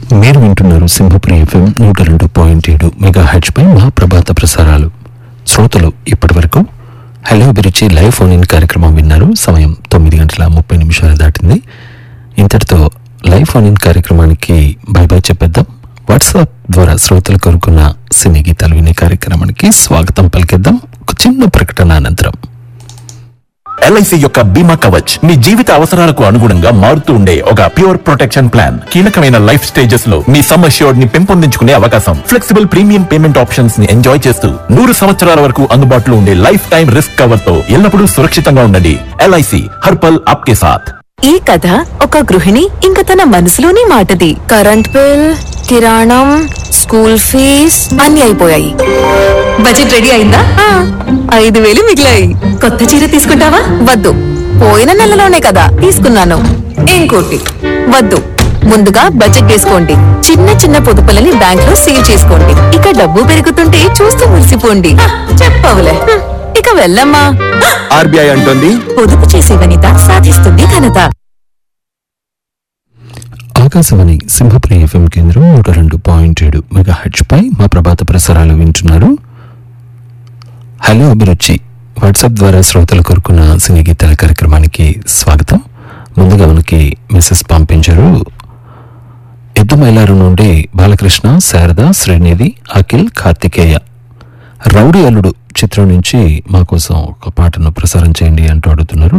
మీరు వింటున్నారు సింహపురి ఎఫ్ఎం నూట రెండు పాయింట్ ఏడు మెగా హెచ్ పై మా ప్రభాత ప్రసారాలు శ్రోతలు ఇప్పటి వరకు హలో అభిరుచి లైవ్ ఫోన్ ఇన్ కార్యక్రమం విన్నారు సమయం తొమ్మిది గంటల ముప్పై నిమిషాలు దాటింది ఇంతటితో లైవ్ ఫోన్ ఇన్ కార్యక్రమానికి బై బై చెప్పేద్దాం వాట్సాప్ ద్వారా శ్రోతలు కోరుకున్న సినీ గీతాలు వినే కార్యక్రమానికి స్వాగతం పలికిద్దాం ఒక చిన్న ప్రకటన అనంతరం ఎల్ఐసి యొక్క బీమా కవచ్ మీ జీవిత అవసరాలకు అనుగుణంగా మారుతూ ఉండే ఒక ప్యూర్ ప్రొటెక్షన్ ప్లాన్ కీలకమైన లైఫ్ స్టేజెస్ లో మీ సమ్ అష్యూర్డ్ ని పెంపొందించుకునే అవకాశం ఫ్లెక్సిబుల్ ప్రీమియం పేమెంట్ ఆప్షన్స్ ని ఎంజాయ్ చేస్తూ నూరు సంవత్సరాల వరకు అందుబాటులో ఉండే లైఫ్ టైం రిస్క్ కవర్ తో ఎల్లప్పుడూ సురక్షితంగా ఉండండి ఎల్ఐసి హర్పల్ ఆప్కే సాథ్ ఈ కథ ఒక గృహిణి ఇంక తన మనసులోని మాటది కరెంట్ బిల్ కిరాణం స్కూల్ ఫీజ్ అన్ని అయిపోయాయి బడ్జెట్ రెడీ అయిందా ఆ, ఐదు వేలు మిగిలాయి కొత్త చీర తీసుకుంటావా వద్దు పోయిన నెలలోనే కదా తీసుకున్నాను ఇంకోటి వద్దు ముందుగా బడ్జెట్ వేసుకోండి చిన్న చిన్న పొదుపులని బ్యాంక్ లో సేవ్ చేసుకోండి ఇక డబ్బు పెరుగుతుంటే చూస్తూ మురిసిపోండి హ, చెప్పవులే హ్మ్, ఇక వెళ్ళమ్మా ఆర్బీఐ అంటుంది పొదుపు చేసే వనిత సాధిస్తుంది ఘనత ఆకాశవాణి సింహపురి ఎఫ్ఎం కేంద్రం నూట రెండు పాయింట్ ఏడు మెగా హెచ్ పై మా ప్రభాత ప్రసారాలు వింటున్నారు హలో అభిరుచి వాట్సాప్ ద్వారా శ్రోతలు కోరుకున్న సినీ గీతాల కార్యక్రమానికి స్వాగతం ముందుగా మనకి మెసేజ్ పంపించారు ఎద్దుమైలారు నుండి బాలకృష్ణ శారద శ్రీనిధి అఖిల్ కార్తికేయ రౌడీ అల్లుడు చిత్రం నుంచి మా కోసం ఒక పాటను ప్రసారం చేయండి అంటూ అడుగుతున్నారు